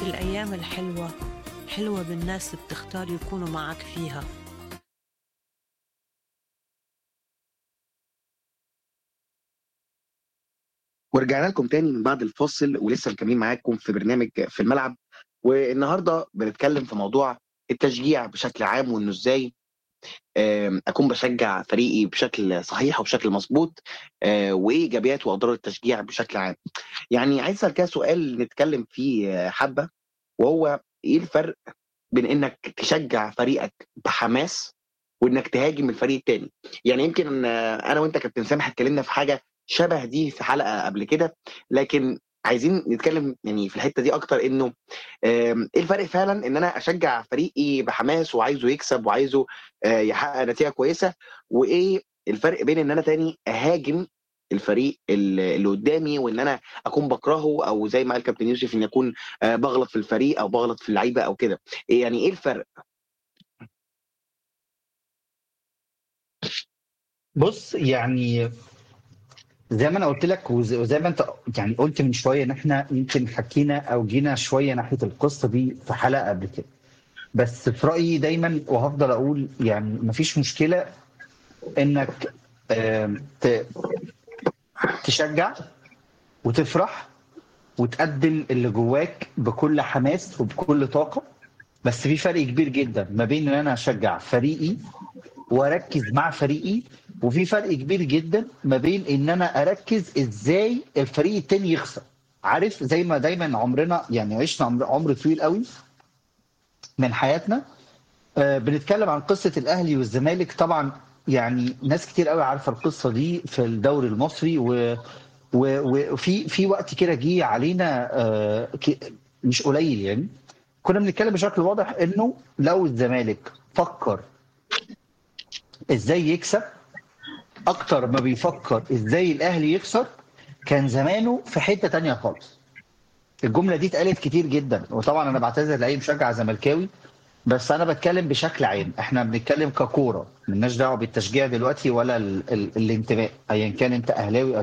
الأيام الحلوة حلوة بالناس اللي بتختار يكونوا معك فيها ورجعنا لكم تاني من بعد الفاصل ولسه مكملين معاكم في برنامج في الملعب والنهارده بنتكلم في موضوع التشجيع بشكل عام وانه ازاي آم، اكون بشجع فريقي بشكل صحيح وبشكل مظبوط آه، وايه ايجابيات واضرار التشجيع بشكل عام. يعني عايز اسال كده سؤال نتكلم فيه آه، حبه وهو ايه الفرق بين انك تشجع فريقك بحماس وانك تهاجم الفريق التاني يعني يمكن آه، انا وانت كابتن سامح اتكلمنا في حاجه شبه دي في حلقه قبل كده لكن عايزين نتكلم يعني في الحته دي اكتر انه آم، ايه الفرق فعلا ان انا اشجع فريقي بحماس وعايزه يكسب وعايزه آه، يحقق نتيجه كويسه وايه الفرق بين ان انا تاني اهاجم الفريق اللي اللي قدامي وان انا اكون بكرهه او زي ما قال كابتن يوسف ان اكون آه، بغلط في الفريق او بغلط في اللعيبه او كده إيه يعني ايه الفرق بص يعني زي ما انا قلت لك وز- وزي ما انت يعني قلت من شويه ان احنا يمكن حكينا او جينا شويه ناحيه القصه دي في حلقه قبل كده بس في رايي دايما وهفضل اقول يعني مفيش مشكله انك آم، ت- تشجع وتفرح وتقدم اللي جواك بكل حماس وبكل طاقه بس في فرق كبير جدا ما بين ان انا اشجع فريقي واركز مع فريقي وفي فرق كبير جدا ما بين ان انا اركز ازاي الفريق التاني يخسر عارف زي ما دايما عمرنا يعني عشنا عمر, عمر طويل قوي من حياتنا آه بنتكلم عن قصة الاهلي والزمالك طبعا يعني ناس كتير قوي عارفة القصة دي في الدوري المصري و و- وفي في وقت كده جه علينا آه ك- مش قليل يعني كنا بنتكلم بشكل واضح انه لو الزمالك فكر ازاي يكسب اكتر ما بيفكر ازاي الاهلي يخسر كان زمانه في حته تانية خالص الجمله دي اتقالت كتير جدا وطبعا انا بعتذر لاي مشجع زملكاوي بس انا بتكلم بشكل عام احنا بنتكلم ككوره ملناش دعوه بالتشجيع دلوقتي ولا ال ال الانتماء ايا كان انت اهلاوي